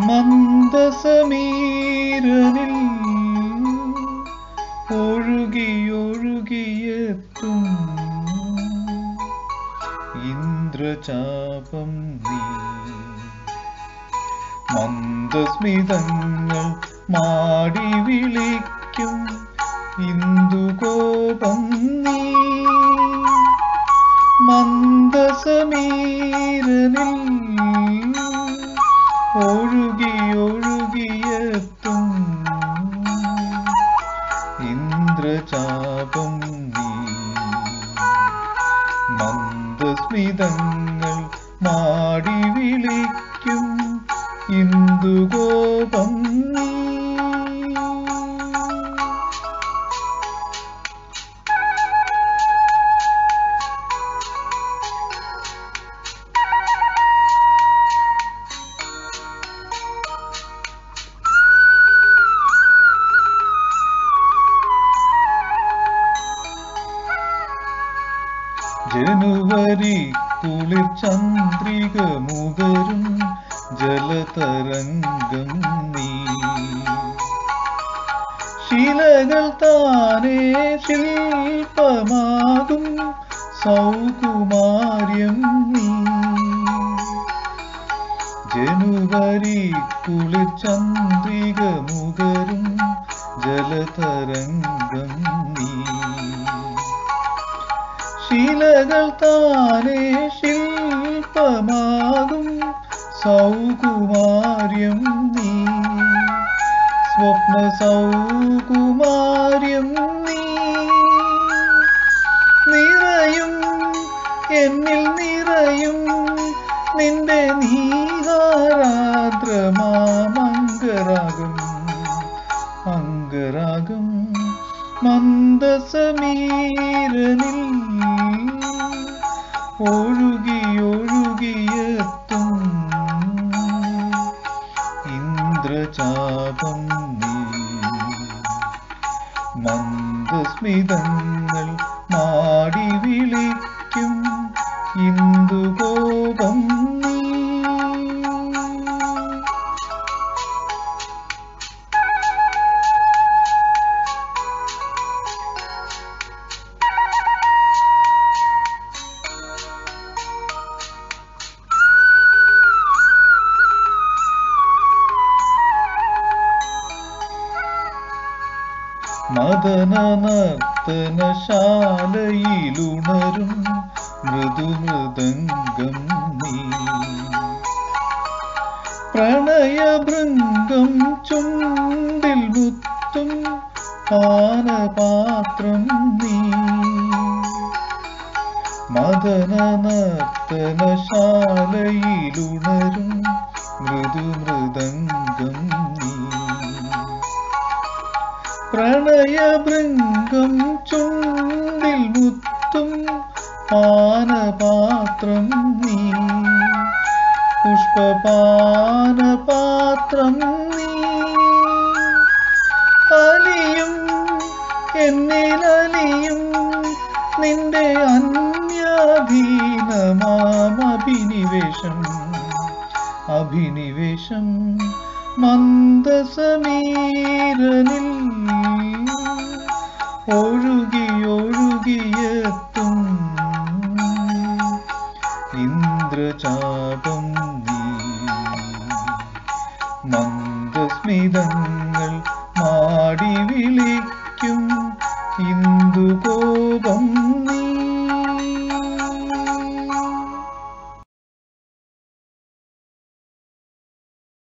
മന്ദസമീരനിൽ ഒഴുകിയൊഴുകിയെത്തും ഇന്ദ്രചാപം നീ മന്ദസ്മിതങ്ങൾ മാടി വിളിക്കും ഇന്ദുകോപം നീ മന്ദസമീരനിൽ ഒഴുകിയൊഴുകിയെത്തും ഇന്ദ്രചാപം നീ മന്ദസ്മിതങ്ങൾ മാടി വിളിക്കും ഇന്ദുകോപം നീ ജനുവരി കുളിർ ചന്ദ്രിക മുകരും ജലതരംഗം നീ ശിലകൾ താനേ ശില്പമാകും സൗകുമാര്യം നീ ജനുവരി കുളിർ ചന്ദ്രിക മുകരും ജലതരംഗം നീ ശിലകൾ താനേ ശില്പമാകും സൗകുമാര്യം നീ സ്വപ്ന സൗകുമാര്യം നീ നിറയും എന്നിൽ നിറയും നിന്റെ നീഹാരാദ്രമാമംഗരാഗം അംഗരാഗം മന്ദസമീരനിൽ ഒഴുകിയൊഴുകിയെത്തും ഇന്ദ്രചാപം നീ മന്ദസ്മിതങ്ങൾ മാടി വിളിക്കും ഇന്ദുകോപം നീ മദന നർത്തനശാലയിലുണരും മൃദുമൃദംഗം നീ പ്രണയഭൃംഗം ചുണ്ടിൽ മുത്തും പാനപാത്രം നീ മദന നർത്തനശാലയിലുണരും മൃദുമൃദംഗം നീ പ്രണയഭൃംഗം ചുണ്ടിൽ മുത്തും പാനപാത്രം നീ പുഷ്പപാനപാത്രം നീ അലിയും എന്നിലലിയും നിന്റെ അന്യാധീനമാം അഭിനിവേശം അഭിനിവേശം മന്ദസമീരനിൽ ഒഴുകിയൊഴുകിയെത്തും ഇന്ദ്രചാപം നീ മന്ദസ്മിതങ്ങൾ മാടി വിളിക്കും ഇന്ദുകോപം നീ